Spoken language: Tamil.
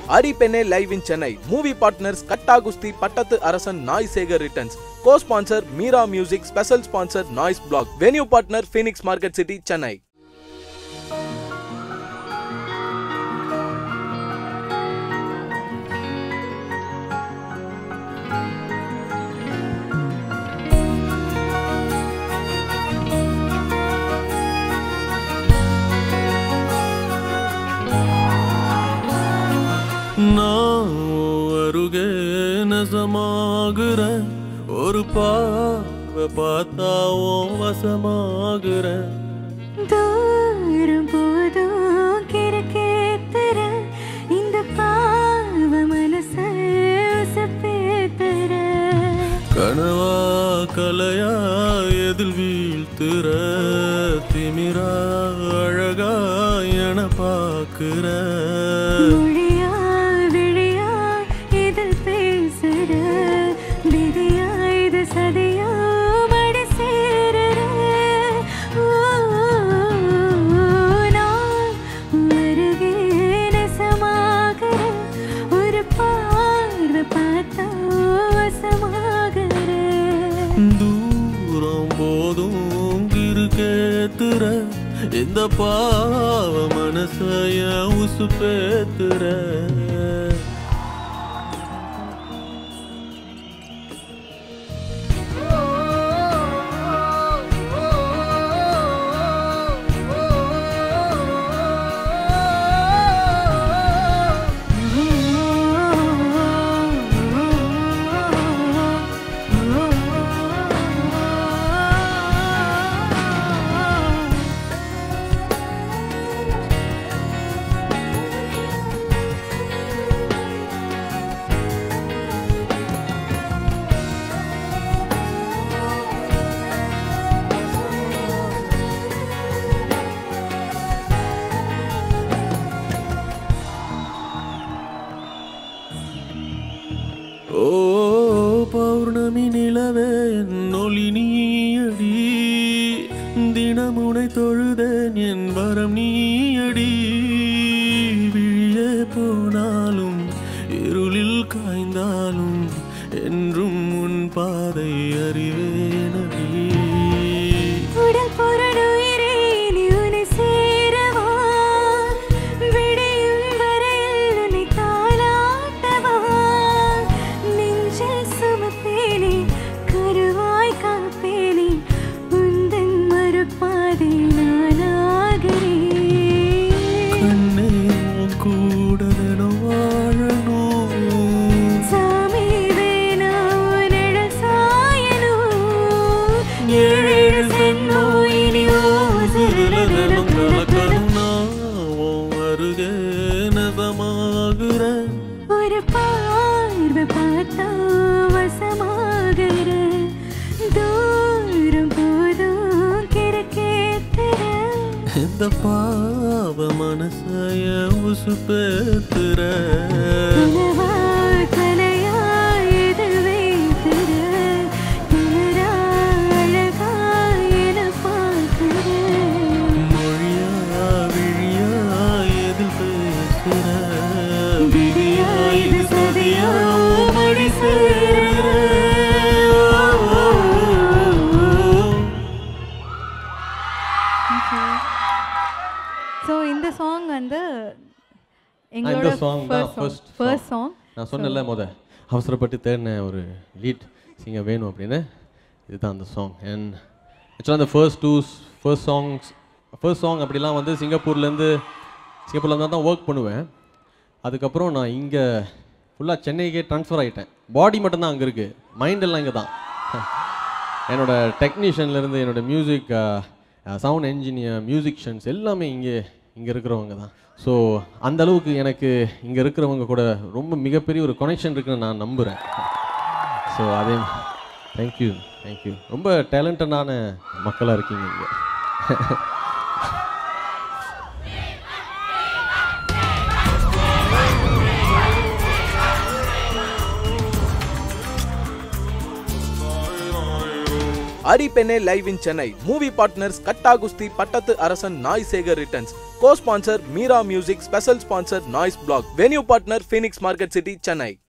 அரிபெனே live in Chennai movie partners Gatta Kusthi Pattathu Arasan Naai Sekar Returns co sponsor Meera music special sponsor Noise block venue partner Phoenix Market City Chennai நான் அருகே நசமாகுற ஒரு பார்வை பார்த்தா உன் வசமாகுற தூரம் போதும் கிறுக்கேத்துற இந்த பாவ மனச உசுப்பேத்துற. கனவா கலையா எதில் வீழ்த்துற திமிரா அழகா என பாக்குற மொழியா விழியா இதில் பேசுற. விதியா இது சதியா மடி சேருற. ஓ, நான் அருகே நெசமாகுற. ஒரு பார்வை பார்த்தா வசமாகுற. தூரம் போதும் கிறுக்கேத்துற இந்த பாவ மனசைய உசுப்பேத்துற ஓ பௌர்ணமி நிலவே நொலி நீயடி தினமுனை தொழுதேன் என் வரம் நீயடி விழியே போனாலும் இருளில் காய்ந்தாலும் என்றும் உன் பாதை அறிவேனடி உடல் பொருள் உயிரே நீ உன்னை சேரவா விடியும் வரையில் உன்னை தாலாட்டவா நெஞ்சில் சுமப்பேனே கருவாய் காப்பேனே உந்தன் மறுபாதை நானாகிறேன் கண்ணே உன் கூட தினம் வாழணும் சாமி வேணா உன் நிழல் சாயணும் ஏழேழு சென்னோ இனி ஓசிரில தினம் கலக்கணும் அருகே நசமாகுற ஒரு பார்வை பார்த்தா வசமாகிற தூரம் போதும் கிறுக்கேத்துற. இந்த பாவ மனசைய உசுப்பேத்துற கனவா கலையா இது வைத்திர. திமிரா அழகா என பார்க்கிற. மொழியா விழியா எதில் பேசுற விதியா இது சதியா மடி சேர ஸோ இந்த சாங் வந்து இந்த எங்களோட சாங் தான் ஃபர்ஸ்ட் ஃபர்ஸ்ட் ஃபர்ஸ்ட் சாங் நான் சொன்னேன்ல முத அவசரப்பட்டு தேடினேன் ஒரு லீட் சிங்கர் வேணும் அப்படின்னு இதுதான் அந்த சாங் அண்ட் ஆக்சுவலாக அந்த first two first songs first song அப்படிலாம் வந்து சிங்கப்பூர்லேருந்து சிங்கப்பூரில் தான் தான் ஒர்க் பண்ணுவேன் அதுக்கப்புறம் நான் இங்கே ஃபுல்லாக சென்னைக்கே ட்ரான்ஸ்ஃபர் ஆகிட்டேன் பாடி மட்டும்தான் அங்கே இருக்குது மைண்ட் எல்லாம் இங்கே தான் என்னோட டெக்னீஷியன்லேருந்து என்னோட மியூசிக் சவுண்ட் என்ஜினியர் மியூசிஷியன்ஸ் எல்லாமே இங்கே இங்கே இருக்கிறவங்க தான் ஸோ அந்த அளவுக்கு எனக்கு இங்கே இருக்கிறவங்க கூட ரொம்ப மிகப்பெரிய ஒரு கனெக்ஷன் இருக்குன்னு நான் நம்புகிறேன் ஸோ அதே தேங்க்யூ தேங்க்யூ ரொம்ப டேலண்டடான மக்களாக இருக்கீங்க இங்கே Adi Penne live in Chennai movie partners Gatta Kusthi Pattathu Arasan Naai Sekar Returns co sponsor Meera music special sponsor Noise block venue partner Phoenix Market City Chennai